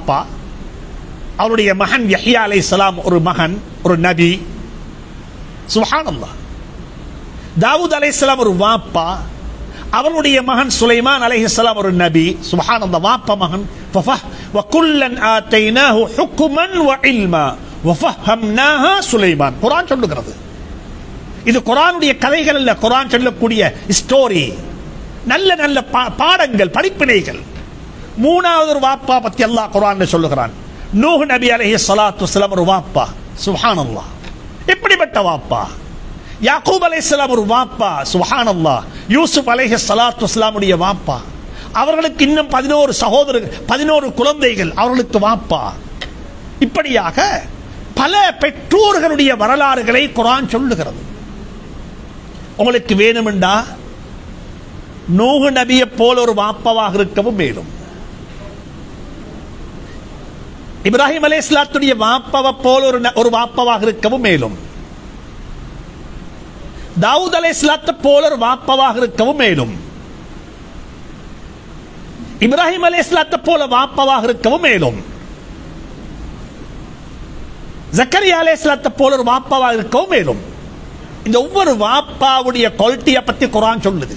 வாப்பா அவருடைய மகன் யஹ்யா அலைஹிஸ்ஸலாம் ஒரு மகன் ஒரு நபி சுப்ஹானல்லாஹ் தாவூத் அலைஹிஸ்ஸலாம் ஒரு வாப்பா அவருடைய மகன் சுலைமான் அலைஹிஸ்ஸலாம் ஒரு நபி சுப்ஹானல்லாஹ் வாப்பா மகன் ஃபஃபஹ் வகுல்லன் ஆதைனாஹு ஹுக்மன் வ இல்மா வஃபஹம்னாஹா சுலைமான் குர்ஆன் சொல்லுகிறது இது குர்ஆனுடைய கதைகள் அல்ல குர்ஆன் சொல்லக்கூடிய ஸ்டோரி நல்ல நல்ல பா- பாடங்கள் படிப்பினைகள் மூணாவது ஒரு வாப்பா பத்தி அல்லாஹ் குர்ஆன்ல சொல்லுகிறான் நூஹ் நபி அலைஹி ஸலாத்து வஸலாம் ஒரு வாப்பா சுப்ஹானல்லாஹ் எப்படிப்பட்ட வாப்பா யாக்கூப் அலைஹிஸ்ஸலாம் ஒரு வாப்பா சுப்ஹானல்லாஹ் யூசுப் அலைஹி ஸலாத்து வஸலாமுடைய வாப்பா அவர்களுக்கு இன்னும் பதினோரு சகோதரர்கள் பதினோரு குழந்தைகள் அவர்களுக்கு வாப்பா இப்படியாக பல பெற்றோர்களுடைய வரலாறுகளை குர்ஆன் சொல்லுகிறது உங்களுக்கு வேணுமெண்டா நூஹு நபியை போல ஒரு வாப்பவாக இருக்கவும் மேலும் இப்ராஹிம் அலை இஸ்லாத்துடைய வாப்பவ போல ஒரு ந- ஒரு வாப்பவாக இருக்கவும் மேலும் தாவூத் அலை இஸ்லாத்தை போல ஒரு வாப்பவாக இருக்கவும் மேலும் இப்ராஹிம் அலை இஸ்லாத்தை போல வாப்பவாக இருக்கவும் மேலும் ஜக்கரியா அலை இஸ்லாத்தை போல ஒரு வாப்பவாக இருக்கவும் மேலும் இந்த ஒவ்வொரு வாப்பாவுடைய குவாலிட்டியை பத்தி குரான் சொல்லுது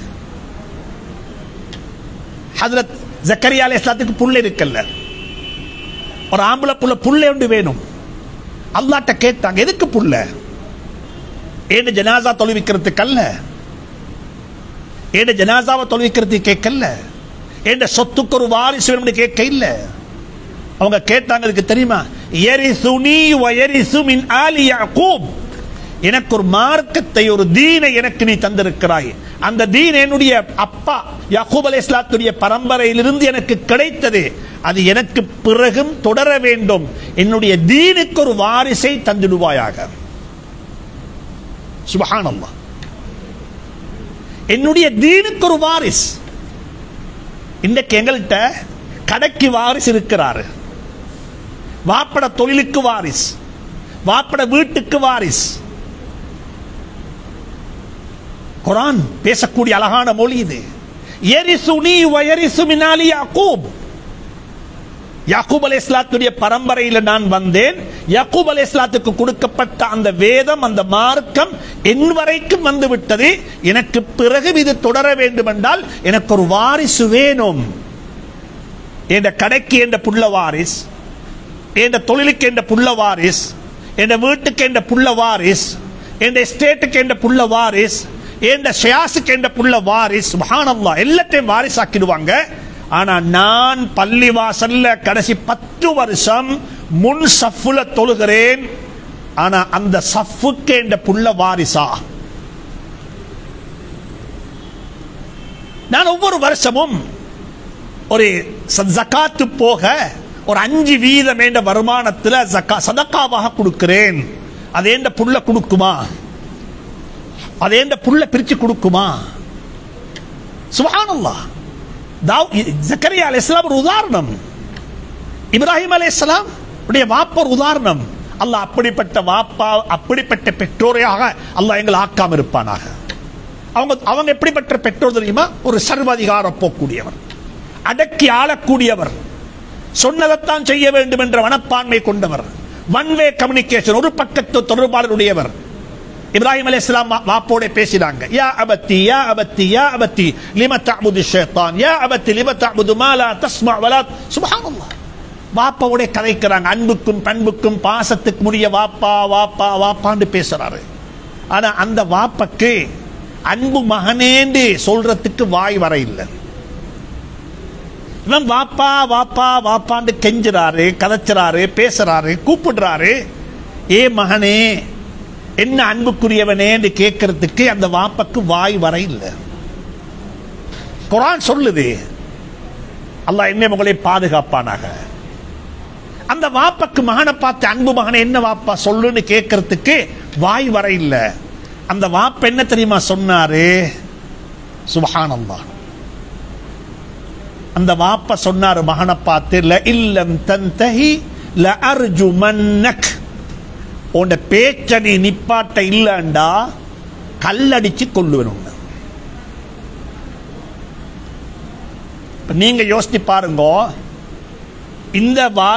ஹஜரத் ஜக்கரியா அலை இஸ்லாத்துக்கு புள்ள இருக்கல்ல ஒரு ஆம்பளை புள்ள புள்ள ஒன்று வேணும் அல்லாட்ட கேட்டாங்க எதுக்கு புள்ள ஏன்னு ஜனாசா தொழுவிக்கிறதுக்கு அல்ல ஏன்னு ஜனாசாவை தொழுவிக்கிறதுக்கு கேட்கல ஏண்ட சொத்துக்கு ஒரு வாரிசு வேணும்னு கேட்க இல்ல அவங்க கேட்டாங்க அதுக்கு தெரியுமா எரிசுனி வயரிசு மின் ஆலி யாக்கூப் எனக்கு ஒரு மார்க்கத்தை ஒரு தீனை எனக்கு நீ தந்திருக்கிறாய் அந்த தீன் என்னுடைய அப்பா யாக்கூப் அலைஹிஸ்ஸலாத்துடைய பரம்பரையிலிருந்து எனக்கு கிடைத்தது அது எனக்கு பிறகும் தொடர வேண்டும் என்னுடைய தீனுக்கு ஒரு வாரிசை தந்திடுவாயாக சுபஹானல்லாஹ் என்னுடைய தீனுக்கு ஒரு வாரிஸ் இன்றைக்கு எங்கள்கிட்ட கடைக்கு வாரிசு இருக்கிறாரு வாப்பட தொழிலுக்கு வாரிஸ் வாப்பட வீட்டுக்கு வாரிஸ் குரான் பேசக்கூடிய அழகான மொழி இது எரிசுனி வயரிசு மினாலி யாக்கூப் யாக்கூப் அலைஹிஸ்ஸலாத்துடைய பரம்பரையில் நான் வந்தேன் யாக்கூப் அலைஹிஸ்ஸலாத்துக்கு கொடுக்கப்பட்ட அந்த வேதம் அந்த மார்க்கம் என் வரைக்கும் வந்து விட்டது எனக்கு பிறகு இது தொடர வேண்டும் என்றால் எனக்கு ஒரு வாரிசு வேணும் என்ற கடைக்கு என்ற புள்ள வாரிஸ் என்ற தொழிலுக்கு என்ற புள்ள வாரிஸ் என்ற வீட்டுக்கு என்ற புள்ள வாரிஸ் என்ற எஸ்டேட்டுக்கு என்ற புள்ள வாரிஸ் என்ற ஷியாசுக்கு என்ற புள்ள வாரிஸ் சுப்ஹானல்லாஹ் எல்லாத்தையும் வாரிஸ் ஆக்கிடுவாங்க ஆனா நான் பள்ளி வாசல்ல கடைசி பத்து வருஷம் முன் சஃப்புல தொழுகிறேன் ஆனா அந்த சஃப்புக்கு என்ற புள்ள வாரிசா நான் ஒவ்வொரு வருஷமும் ஒரு ச- ஜகாத்து போக ஒரு அஞ்சு வீதம் என்ற வருமானத்தில் ஜக்கா சதக்காவாக கொடுக்கிறேன் அது எந்த புள்ள கொடுக்குமா அது எந்த புள்ள பிரிச்சு கொடுக்குமா சுபஹானல்லாஹ் தாவ் ஜக்கரியா அலைஹிஸ்ஸலாம் ஒரு உதாரணம் இப்ராஹிம் அலைஹிஸ்ஸலாம் உடைய வாப்பா ஒரு உதாரணம் அல்லாஹ் அப்படிப்பட்ட வாப்பா அப்படிப்பட்ட பெற்றோரையாக அல்லாஹ் எங்களை ஆக்காம இருப்பானாக அவங்க அவங்க எப்படிப்பட்ட பெற்றோர் தெரியுமா ஒரு சர்வாதிகார போக்கூடியவர் அடக்கி ஆளக்கூடியவர் சொன்னதைத்தான் செய்ய வேண்டும் என்ற மனப்பான்மை கொண்டவர் ஒன் வே கம்யூனிகேஷன் ஒரு பக்கத்து தொடர்பாளருடையவர் இப்ராஹிம் அலைஹிஸ்ஸலாம் வா- வாப்போட பேசினாங்க யா அபத்தி யா அபத்தி யா அபத்தி லிம தஅபுது ஷைத்தான் யா அபத்தி லிம தஅபுது மா லா தஸ்மா வலா சுப்ஹானல்லாஹ் வாப்பாவோட கதைக்கிறாங்க அன்புக்கும் பண்புக்கும் பாசத்துக்கு உரிய வாப்பா வாப்பா வாப்பான்னு பேசுறாரு ஆனா அந்த வாப்பக்கு அன்பு மகனேண்டு சொல்றதுக்கு வாய் வர இல்லை இவன் வாப்பா வாப்பா வாப்பான்னு கெஞ்சுறாரு கதைச்சுறாரு பேசுறாரு கூப்பிடுறாரு ஏ மகனே என்ன அன்புக்குரியவனேன்னு கேட்கறதுக்கு அந்த வாப்பக்கு வாய் வர இல்லை குரான் சொல்லுது அல்லாஹ் என்ன உங்களை பாதுகாப்பானாக அந்த வாப்பக்கு மகனை பார்த்து அன்பு மகனை என்ன வாப்பா சொல்லுன்னு கேட்கறதுக்கு வாய் வர இல்லை அந்த வாப்ப என்ன தெரியுமா சொன்னாரு சுபஹானல்லாஹ் அந்த வாப்ப சொன்னாரு மகனை பார்த்து ல இல்லம் தந்தஹி ல அர்ஜுமன்னக் உன் பேச்ச நீ நிப்பாட்ட இல்லண்டா கல்லடிச்சு கொள்ளுவேன் உன்னை. இப்ப நீங்க யோசிச்சு பாருங்க இந்த வா